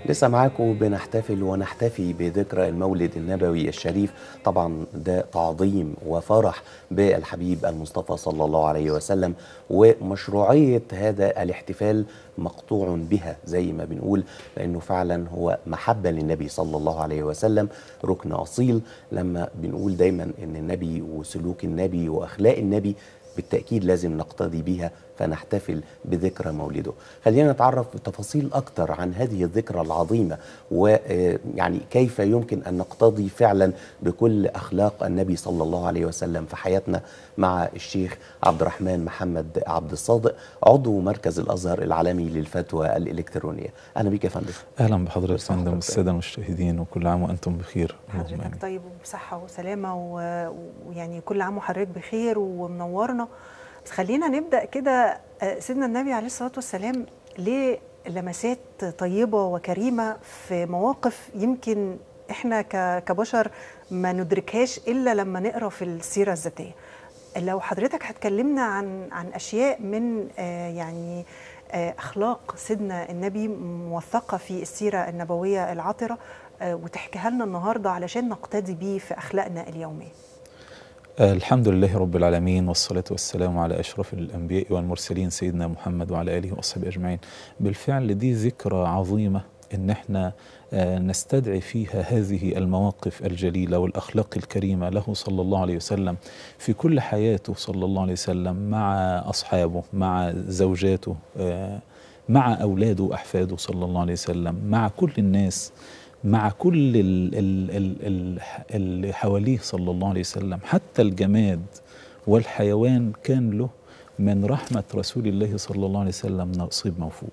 لسه معاكم بنحتفل ونحتفي بذكرى المولد النبوي الشريف طبعا ده تعظيم وفرح بالحبيب المصطفى صلى الله عليه وسلم ومشروعية هذا الاحتفال مقطوع بها زي ما بنقول لأنه فعلا هو محبة للنبي صلى الله عليه وسلم ركن أصيل لما بنقول دايما أن النبي وسلوك النبي وأخلاق النبي بالتأكيد لازم نقتدي بيها فنحتفل بذكرى مولده خلينا نتعرف بتفاصيل أكتر عن هذه الذكرى العظيمة ويعني كيف يمكن أن نقتضي فعلا بكل أخلاق النبي صلى الله عليه وسلم في حياتنا مع الشيخ عبد الرحمن محمد عبد الصادق عضو مركز الأزهر العالمي للفتوى الإلكترونية أهلا بك يا فندم اهلا بحضرتك صحتك فندم طيب. الساده المشاهدين وكل عام وانتم بخير اللهم حضرتك آمين. طيب وبصحة وسلامة و- ويعني كل عام وحضرتك بخير ومنورنا بس خلينا نبدأ كده آه، سيدنا النبي عليه الصلاة والسلام ليه لمسات طيبة وكريمة في مواقف يمكن احنا ك- كبشر ما ندركهاش إلا لما نقرأ في السيرة الذاتية لو حضرتك هتكلمنا عن عن أشياء من آه، يعني آه، أخلاق سيدنا النبي موثقة في السيرة النبوية العطرة آه، وتحكيها لنا النهارده علشان نقتدي بيه في اخلاقنا اليوميه. آه، الحمد لله رب العالمين والصلاة والسلام على أشرف الأنبياء والمرسلين سيدنا محمد وعلى آله وصحبه أجمعين بالفعل دي ذكرى عظيمة إن احنا آه، نستدعي فيها هذه المواقف الجليلة والأخلاق الكريمة له صلى الله عليه وسلم في كل حياته صلى الله عليه وسلم مع أصحابه مع زوجاته آه، مع أولاده وأحفاده صلى الله عليه وسلم مع كل الناس مع كل ال- ال- ال- ال- اللي حواليه صلى الله عليه وسلم حتى الجماد والحيوان كان له من رحمة رسول الله صلى الله عليه وسلم نصيب موفور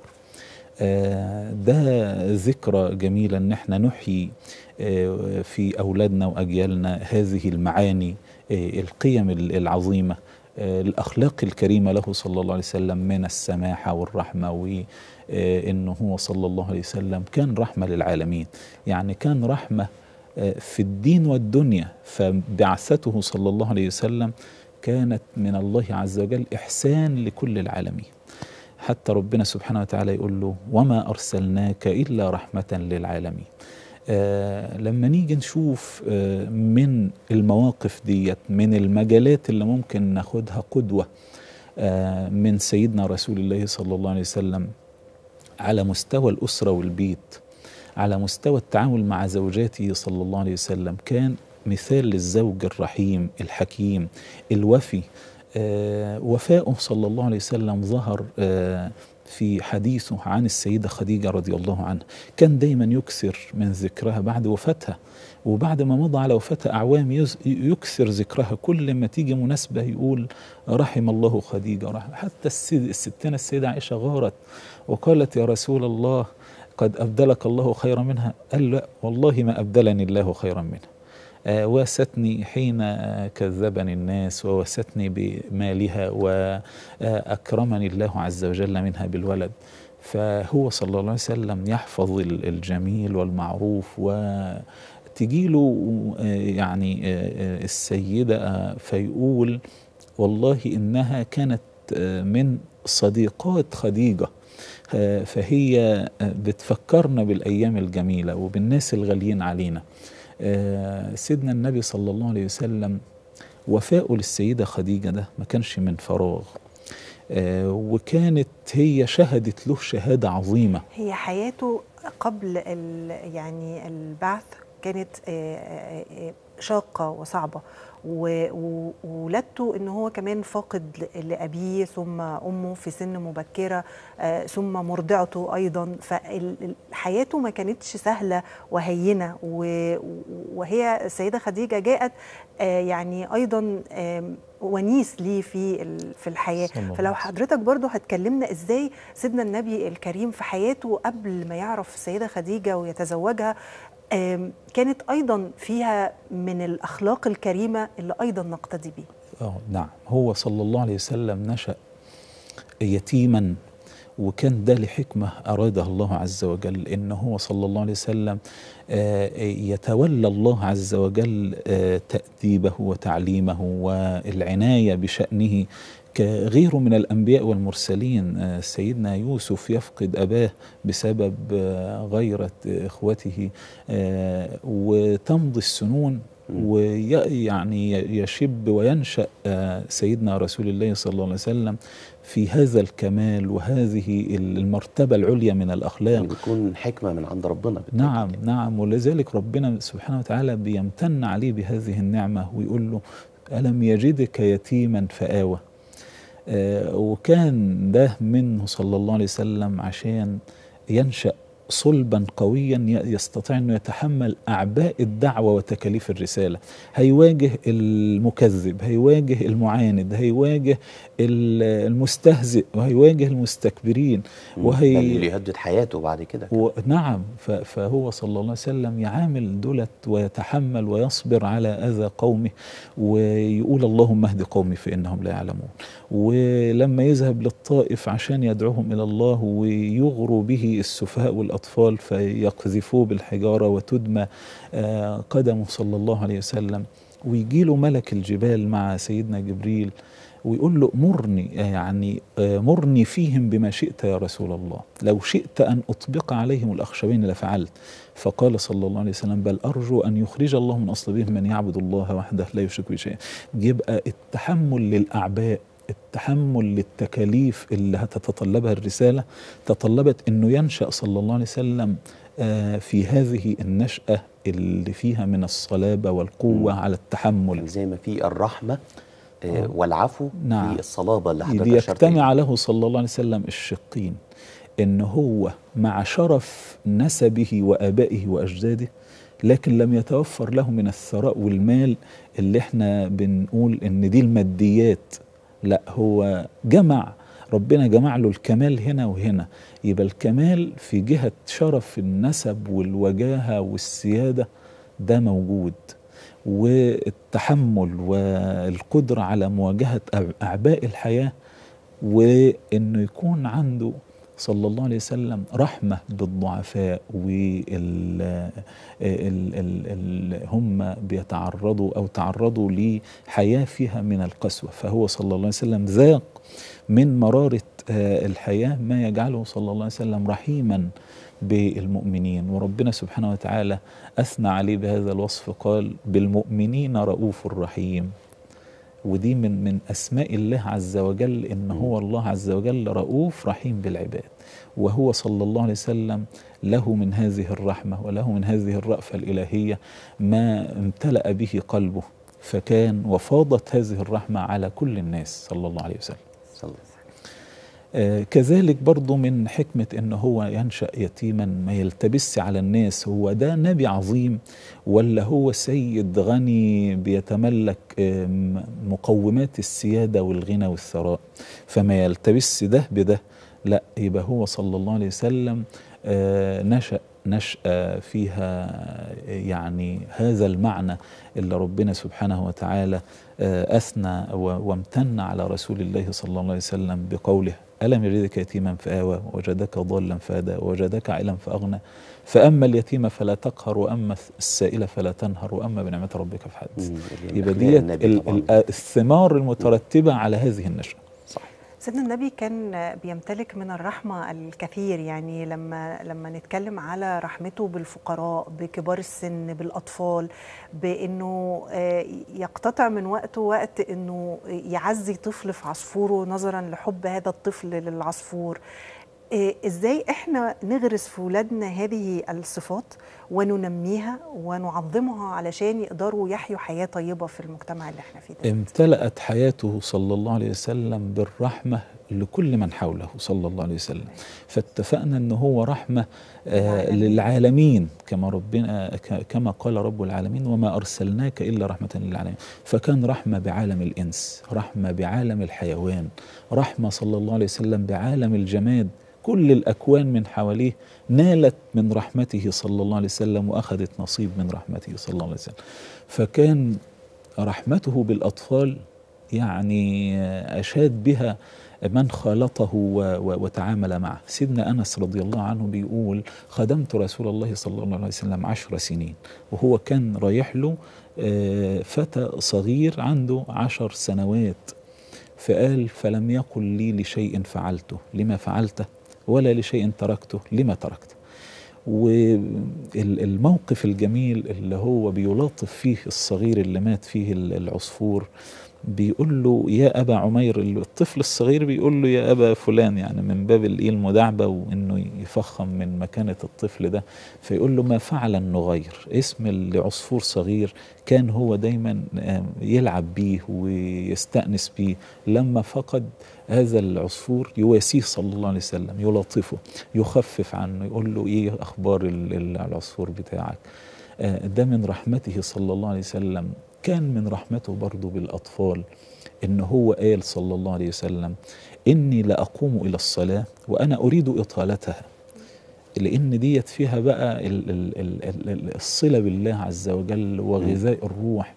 آه، ده ذكرى جميلة ان احنا نحيي آه، في اولادنا واجيالنا هذه المعاني آه، القيم ال- العظيمة آه، الاخلاق الكريمة له صلى الله عليه وسلم من السماحة والرحمة وانه هو صلى الله عليه وسلم كان رحمة للعالمين يعني كان رحمة آه، في الدين والدنيا فبعثته صلى الله عليه وسلم كانت من الله عز وجل احسان لكل العالمين حتى ربنا سبحانه وتعالى يقول له وما أرسلناك إلا رحمة للعالمين آه لما نيجي نشوف آه من المواقف ديت من المجالات اللي ممكن ناخدها قدوة آه من سيدنا رسول الله صلى الله عليه وسلم على مستوى الأسرة والبيت على مستوى التعامل مع زوجاته صلى الله عليه وسلم كان مثال للزوج الرحيم الحكيم الوفي آه وفاؤه صلى الله عليه وسلم ظهر آه في حديثه عن السيدة خديجة رضي الله عنها كان دايما يكثر من ذكرها بعد وفاتها وبعد ما مضى على وفاتها أعوام يز- يكثر ذكرها كل ما تيجي مناسبة يقول رحم الله خديجة رحم حتى السيد الستنا السيدة عائشة غارت وقالت يا رسول الله قد أبدلك الله خيرا منها قال لا والله ما أبدلني الله خيرا منها آه، واستني حين آه، كذبني الناس ووستني بمالها وأكرمني الله عز وجل منها بالولد فهو صلى الله عليه وسلم يحفظ ال- الجميل والمعروف وتجيله آه، يعني آه، آه، السيدة آه، فيقول والله إنها كانت آه، من صديقات خديجة آه، فهي آه، بتفكرنا بالأيام الجميلة وبالناس الغاليين علينا آه، سيدنا النبي صلى الله عليه وسلم وفاءه للسيدة خديجة ده ما كانش من فراغ آه، وكانت هي شهدت له شهادة عظيمة هي حياته قبل ال يعني البعث كانت آه، آه، آه، شاقه وصعبه و- و- وولادته ان هو كمان فاقد ل- لابيه ثم امه في سن مبكره آه، ثم مرضعته ايضا فحياته ما كانتش سهله وهينه و- وهي السيده خديجه جاءت آه، يعني ايضا آم، ونيس ليه في ال- في الحياه صلى الله فلو عليه وسلم. حضرتك برضو هتكلمنا ازاي سيدنا النبي الكريم في حياته قبل ما يعرف السيده خديجه ويتزوجها آم، كانت ايضا فيها من الاخلاق الكريمه اللي ايضا نقتدي بيه آه نعم هو صلى الله عليه وسلم نشأ يتيما وكان ده لحكمة أرادها الله عز وجل إن هو صلى الله عليه وسلم آه، يتولى الله عز وجل آه، تأديبه وتعليمه والعناية بشأنه كغيره من الأنبياء والمرسلين آه، سيدنا يوسف يفقد أباه بسبب آه، غيرة إخوته آه، وتمضي السنون ويعني يشب وينشأ آه، سيدنا رسول الله صلى الله عليه وسلم في هذا الكمال وهذه المرتبة العليا من الأخلاق يعني بتكون حكمه من عند ربنا بالتأكيد. نعم نعم ولذلك ربنا سبحانه وتعالى بيمتن عليه بهذه النعمة ويقول له ألم يجدك يتيما فآوى آه وكان ده منه صلى الله عليه وسلم عشان ينشأ صلبا قويا ي- يستطيع انه يتحمل اعباء الدعوه وتكاليف الرساله هيواجه المكذب هيواجه المعاند هيواجه ال- المستهزئ وهيواجه المستكبرين مم. وهي ده اللي يهدد حياته بعد كده ونعم ف- فهو صلى الله عليه وسلم يعامل دولت ويتحمل ويصبر على اذى قومه ويقول اللهم اهد قومي فانهم لا يعلمون ولما يذهب للطائف عشان يدعوهم الى الله ويغروا به السفهاء والاطفال فيقذفوه بالحجاره وتدمى آه، قدمه صلى الله عليه وسلم ويجي له ملك الجبال مع سيدنا جبريل ويقول له مرني يعني آه، مرني فيهم بما شئت يا رسول الله لو شئت أن أطبق عليهم الأخشبين لفعلت فقال صلى الله عليه وسلم بل أرجو أن يخرج الله من أصلابهم من يعبد الله وحده لا يشرك به شيئا يبقى التحمل للأعباء التحمل للتكاليف اللي هتتطلبها الرسالة تطلبت أنه ينشأ صلى الله عليه وسلم آه، في هذه النشأة اللي فيها من الصلابة والقوة مم. على التحمل يعني زي ما في الرحمه آه، آه. والعفو نعم. في الصلابه اللي حضرتك إذ أشرت يجتمع له صلى الله عليه وسلم الشقين ان هو مع شرف نسبه وابائه واجداده لكن لم يتوفر له من الثراء والمال اللي احنا بنقول ان دي الماديات لا هو جمع ربنا جمع له الكمال هنا وهنا يبقى الكمال في جهة شرف النسب والوجاهة والسيادة ده موجود والتحمل والقدرة على مواجهة أع- أعباء الحياة وإنه يكون عنده صلى الله عليه وسلم رحمة بالضعفاء وال ال ال ال هم بيتعرضوا أو تعرضوا لحياة فيها من القسوة فهو صلى الله عليه وسلم ذاق من مرارة آه، الحياة ما يجعله صلى الله عليه وسلم رحيما بالمؤمنين وربنا سبحانه وتعالى أثنى عليه بهذا الوصف قال بالمؤمنين رؤوف رحيم ودي من من اسماء الله عز وجل ان هو الله عز وجل رؤوف رحيم بالعباد وهو صلى الله عليه وسلم له من هذه الرحمه وله من هذه الرأفه الالهيه ما امتلأ به قلبه فكان وفاضت هذه الرحمه على كل الناس صلى الله عليه وسلم صلى الله عليه وسلم. آه، كذلك برضو من حكمة ان هو ينشأ يتيما ما يلتبس على الناس هو ده نبي عظيم ولا هو سيد غني بيتملك آم، مقومات السيادة والغنى والثراء فما يلتبس ده بده لا يبقى هو صلى الله عليه وسلم آه، نشأ نشأة فيها يعني هذا المعنى اللي ربنا سبحانه وتعالى آه، أثنى و- وامتن على رسول الله صلى الله عليه وسلم بقوله ألم يجدك يتيما فآوى وجدك ضالا فهدى وجدك عائلا فأغنى فأما اليتيم فلا تقهر وأما السائل فلا تنهر وأما بنعمة ربك فحدث مم. يبقى أخلاق ديت النبي ال- طبعاً. ال- الثمار المترتبة على هذه النشأة صح سيدنا النبي كان بيمتلك من الرحمة الكثير يعني لما لما نتكلم على رحمته بالفقراء بكبار السن بالأطفال بأنه آه، يقتطع من وقته وقت أنه يعزي طفل في عصفوره نظرا لحب هذا الطفل للعصفور آه، ازاي احنا نغرس في ولادنا هذه الصفات وننميها ونعظمها علشان يقدروا يحيوا حياة طيبة في المجتمع اللي احنا فيه ده امتلأت حياته صلى الله عليه وسلم بالرحمة لكل من حوله صلى الله عليه وسلم فاتفقنا ان هو رحمة آه للعالمين. للعالمين كما ربنا ك- كما قال رب العالمين وما أرسلناك إلا رحمة للعالمين فكان رحمة بعالم الإنس رحمة بعالم الحيوان رحمة صلى الله عليه وسلم بعالم الجماد كل الأكوان من حواليه نالت من رحمته صلى الله عليه وسلم وأخذت نصيب من رحمته صلى الله عليه وسلم فكان رحمته بالأطفال يعني أشاد بها من خالطه و- و- وتعامل معه سيدنا أنس رضي الله عنه بيقول خدمت رسول الله صلى الله عليه وسلم عشر سنين وهو كان رايح له آه، فتى صغير عنده عشر سنوات فقال فلم يقل لي لشيء فعلته لما فعلته ولا لشيء تركته لما تركته والموقف الجميل اللي هو بيلاطف فيه الصغير اللي مات فيه ال- العصفور بيقول له يا ابا عمير الطفل الصغير بيقول له يا ابا فلان يعني من باب الايه المداعبه وانه يفخم من مكانه الطفل ده فيقول له ما فعل النغير اسم العصفور صغير كان هو دايما آه، يلعب بيه ويستأنس بيه لما فقد هذا العصفور يواسيه صلى الله عليه وسلم يلطفه يخفف عنه يقول له ايه اخبار ال- ال- العصفور بتاعك آه، ده من رحمته صلى الله عليه وسلم كان من رحمته برضه بالأطفال إن هو قال صلى الله عليه وسلم إني لأقوم إلى الصلاة وأنا أريد إطالتها لأن ديت فيها بقى ال- ال- ال- ال- ال- الصلة بالله عز وجل وغذاء الروح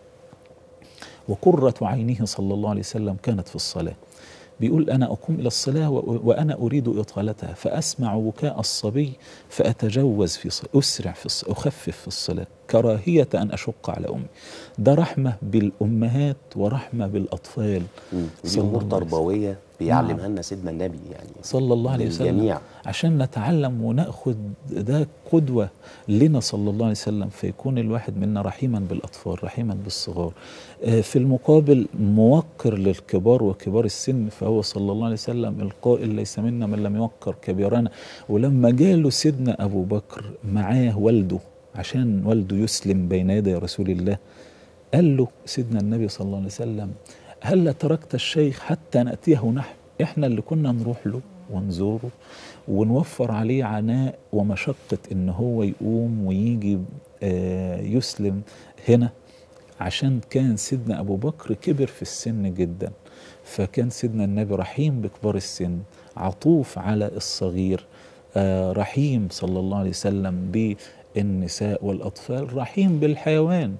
وقرة عينه صلى الله عليه وسلم كانت في الصلاة بيقول أنا أقوم إلى الصلاة و- وأنا أريد إطالتها فأسمع بكاء الصبي فأتجوز في صلاة أسرع في الصلاة أخفف في الصلاة كراهية أن أشق على أمي ده رحمة بالأمهات ورحمة بالأطفال مم. دي صلى امور الله عليه وسلم. تربويه بيعلمها لنا سيدنا النبي يعني صلى الله عليه وسلم للجميع. عشان نتعلم وناخد ده قدوه لنا صلى الله عليه وسلم فيكون الواحد منا رحيما بالاطفال رحيما بالصغار آه، في المقابل موقر للكبار وكبار السن فهو صلى الله عليه وسلم القائل ليس منا من لم يوقر كبيرنا ولما جاله سيدنا ابو بكر معاه والده عشان والده يسلم بين يدي رسول الله قال له سيدنا النبي صلى الله عليه وسلم هل تركت الشيخ حتى نأتيه نحن احنا اللي كنا نروح له ونزوره ونوفر عليه عناء ومشقة ان هو يقوم ويجي آه، يسلم هنا عشان كان سيدنا ابو بكر كبر في السن جدا فكان سيدنا النبي رحيم بكبار السن عطوف على الصغير آه، رحيم صلى الله عليه وسلم بالنساء والاطفال رحيم بالحيوان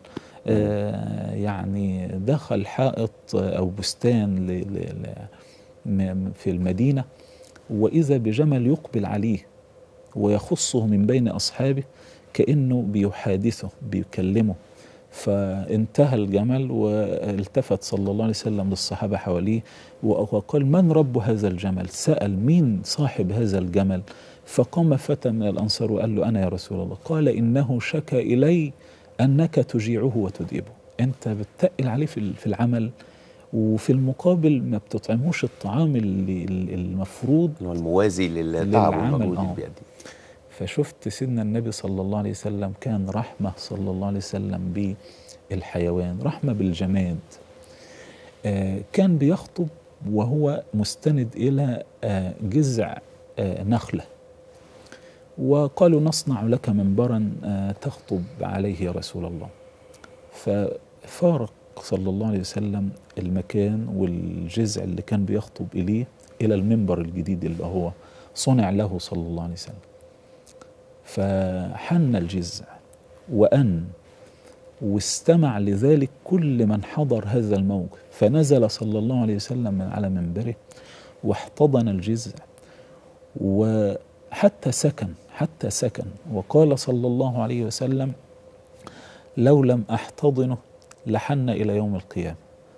آه، يعني دخل حائط آه، او بستان ل- ل- ل- م- في المدينه واذا بجمل يقبل عليه ويخصه من بين اصحابه كانه بيحادثه بيكلمه فانتهى الجمل والتفت صلى الله عليه وسلم للصحابه حواليه وقال من رب هذا الجمل سال مين صاحب هذا الجمل فقام فتى من الانصار وقال له انا يا رسول الله قال انه شكى الي انك تجيعه وتديبه انت بتتقل عليه في في العمل وفي المقابل ما بتطعموش الطعام اللي اللي المفروض اللي هو الموازي للتعب للعمل، والمجهود آه. اللي بيأديه فشفت سيدنا النبي صلى الله عليه وسلم كان رحمة صلى الله عليه وسلم بالحيوان رحمة بالجماد آه، كان بيخطب وهو مستند إلى آه، جذع آه، نخلة وقالوا نصنع لك منبرا آه، تخطب عليه يا رسول الله ففارق صلى الله عليه وسلم المكان والجذع اللي كان بيخطب إليه إلى المنبر الجديد اللي هو صنع له صلى الله عليه وسلم فحن الجذع وأن واستمع لذلك كل من حضر هذا الموقف فنزل صلى الله عليه وسلم من على منبره واحتضن الجذع وحتى سكن حتى سكن وقال صلى الله عليه وسلم لو لم احتضنه لحن الى يوم القيامه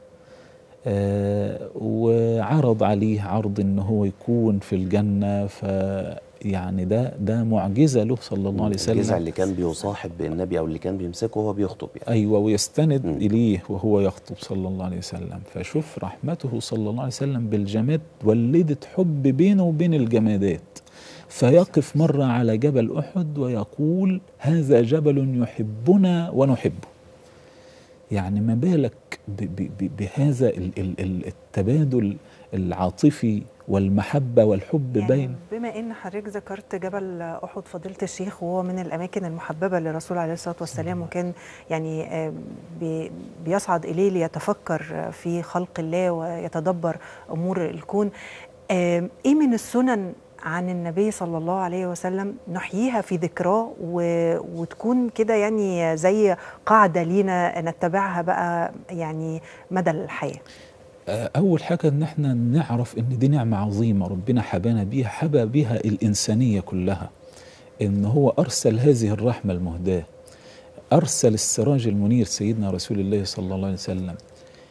آه وعرض عليه عرض ان هو يكون في الجنه ف يعني ده ده معجزه له صلى الله عليه وسلم الجذع اللي كان بيصاحب النبي او اللي كان بيمسكه وهو بيخطب يعني ايوه ويستند مم. اليه وهو يخطب صلى الله عليه وسلم فشوف رحمته صلى الله عليه وسلم بالجماد ولدت حب بينه وبين الجمادات فيقف مره على جبل احد ويقول هذا جبل يحبنا ونحبه يعني ما بالك ب- ب- ب- بهذا ال- ال- ال- التبادل العاطفي والمحبه والحب يعني بين بما ان حضرتك ذكرت جبل احد فضيله الشيخ وهو من الاماكن المحببه للرسول عليه الصلاه والسلام وكان يعني آه، بي- بيصعد اليه ليتفكر في خلق الله ويتدبر امور الكون آه، ايه من السنن عن النبي صلى الله عليه وسلم نحييها في ذكراه و... وتكون كده يعني زي قاعده لينا نتبعها بقى يعني مدى الحياه آه، أول حاجة إن إحنا نعرف إن دي نعمة عظيمة ربنا حبانا بيها حبى بيها الإنسانية كلها إن هو أرسل هذه الرحمة المهداة أرسل السراج المنير سيدنا رسول الله صلى الله عليه وسلم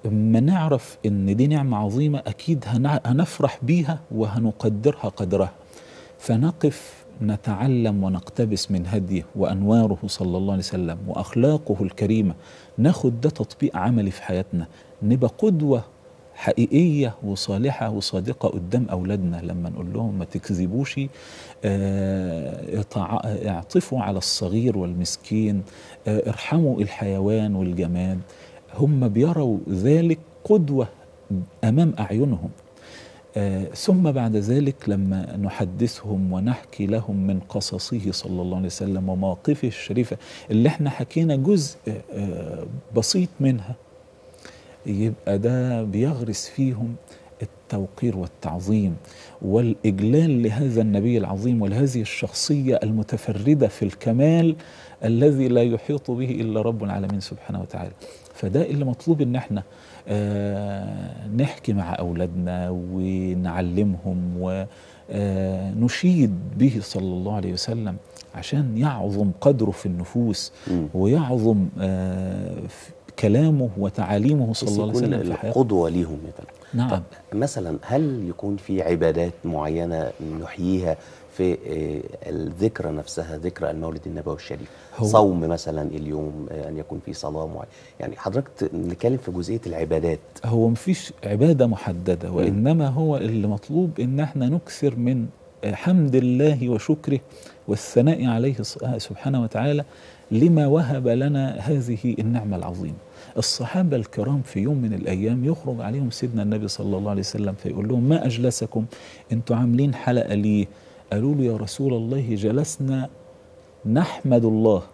اما نعرف ان دي نعمة عظيمة اكيد هن- هنفرح بيها وهنقدرها قدرها فنقف نتعلم ونقتبس من هديه وانواره صلى الله عليه وسلم واخلاقه الكريمه ناخد ده تطبيق عملي في حياتنا نبقى قدوه حقيقيه وصالحه وصادقه قدام اولادنا لما نقول لهم ما تكذبوش آه، اطع- اعطفوا على الصغير والمسكين آه، ارحموا الحيوان والجماد هم بيروا ذلك قدوه امام اعينهم آه، ثم بعد ذلك لما نحدثهم ونحكي لهم من قصصه صلى الله عليه وسلم ومواقفه الشريفة اللي احنا حكينا جزء آه، بسيط منها يبقى ده بيغرس فيهم التوقير والتعظيم والإجلال لهذا النبي العظيم ولهذه الشخصية المتفردة في الكمال الذي لا يحيط به إلا رب العالمين سبحانه وتعالى فده اللي مطلوب ان احنا آه نحكي مع اولادنا ونعلمهم ونشيد به صلى الله عليه وسلم عشان يعظم قدره في النفوس مم. ويعظم آه في كلامه وتعاليمه صلى بس الله عليه يكون وسلم في حياته القدوة ليهم مثلا نعم طب مثلا هل يكون في عبادات معينة نحييها في آه، الذكرى نفسها ذكرى المولد النبوي الشريف هو- صوم مثلا اليوم آه، أن يكون في صلاة معينة يعني حضرتك ت- نتكلم في جزئية العبادات هو مفيش عبادة محددة وإنما هو اللي مطلوب إن احنا نكثر من حمد الله وشكره والثناء عليه ص- سبحانه وتعالى لما وهب لنا هذه النعمة العظيمة الصحابة الكرام في يوم من الأيام يخرج عليهم سيدنا النبي صلى الله عليه وسلم فيقول لهم ما أجلسكم أنتوا عاملين حلقة ليه قالوا له يا رسول الله جلسنا نحمد الله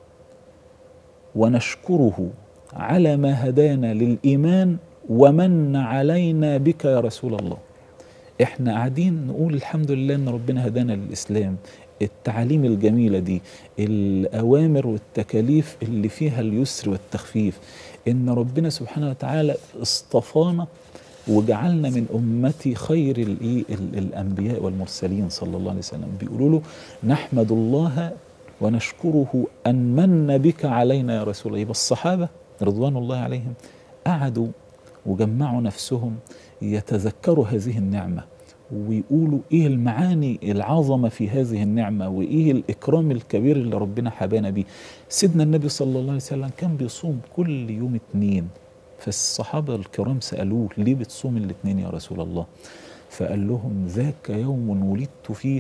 ونشكره على ما هدانا للإيمان ومن علينا بك يا رسول الله احنا قاعدين نقول الحمد لله ان ربنا هدانا للإسلام التعاليم الجميلة دي الأوامر والتكاليف اللي فيها اليسر والتخفيف إن ربنا سبحانه وتعالى اصطفانا وجعلنا من أمتي خير الإيه ال- الأنبياء والمرسلين صلى الله عليه وسلم بيقولوا له نحمد الله ونشكره أن من بك علينا يا رسول الله يبقى الصحابة رضوان الله عليهم قعدوا وجمعوا نفسهم يتذكروا هذه النعمة ويقولوا ايه المعاني العظمه في هذه النعمه وايه الاكرام الكبير اللي ربنا حبانا بيه سيدنا النبي صلى الله عليه وسلم كان بيصوم كل يوم اثنين فالصحابه الكرام سالوه ليه بتصوم الاثنين يا رسول الله فقال لهم ذاك يوم ولدت فيه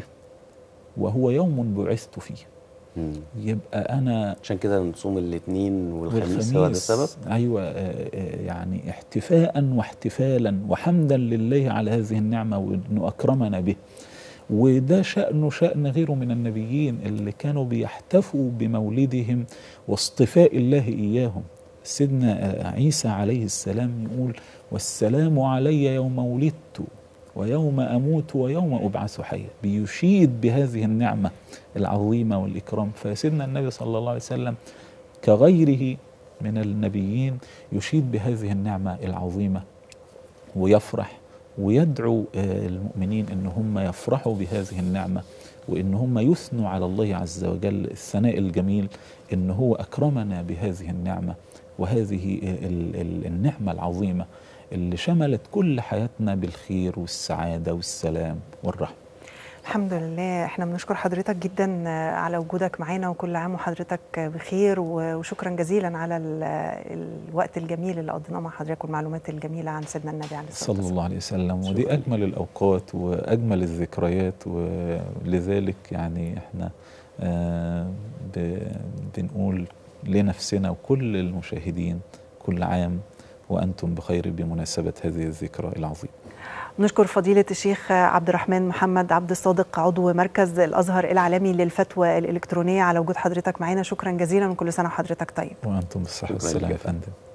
وهو يوم بعثت فيه مم. يبقى انا عشان كده نصوم الاثنين والخميس هو ده السبب ايوه آه، آه، يعني احتفاء واحتفالا وحمدا لله على هذه النعمه وانه اكرمنا به وده شأنه شأن غيره من النبيين اللي كانوا بيحتفوا بمولدهم واصطفاء الله إياهم سيدنا آه، عيسى عليه السلام يقول والسلام علي يوم ولدت ويوم أموت ويوم أبعث حيا بيشيد بهذه النعمة العظيمة والإكرام فسيدنا النبي صلى الله عليه وسلم كغيره من النبيين يشيد بهذه النعمة العظيمة ويفرح ويدعو آه، المؤمنين ان هم يفرحوا بهذه النعمه وان هم يثنوا على الله عز وجل الثناء الجميل ان هو اكرمنا بهذه النعمه وهذه آه، ال- ال- النعمه العظيمه اللي شملت كل حياتنا بالخير والسعاده والسلام والرحمه الحمد لله احنا بنشكر حضرتك جدا على وجودك معانا وكل عام وحضرتك بخير و- وشكرا جزيلا على ال- الوقت الجميل اللي قضيناه مع حضرتك والمعلومات الجميلة عن سيدنا النبي عليه الصلاة صلى والسلام الله عليه وسلم ودي شكراً. أجمل الأوقات وأجمل الذكريات ولذلك يعني إحنا آه، ب- بنقول لنفسنا وكل المشاهدين كل عام وأنتم بخير بمناسبة هذه الذكرى العظيمة نشكر فضيلة الشيخ عبد الرحمن محمد عبد الصادق عضو مركز الأزهر العالمي للفتوى الإلكترونية على وجود حضرتك معنا شكرا جزيلا وكل سنة وحضرتك طيب وأنتم بالصحة شكراً والسلام لك يا يا فندم. فندم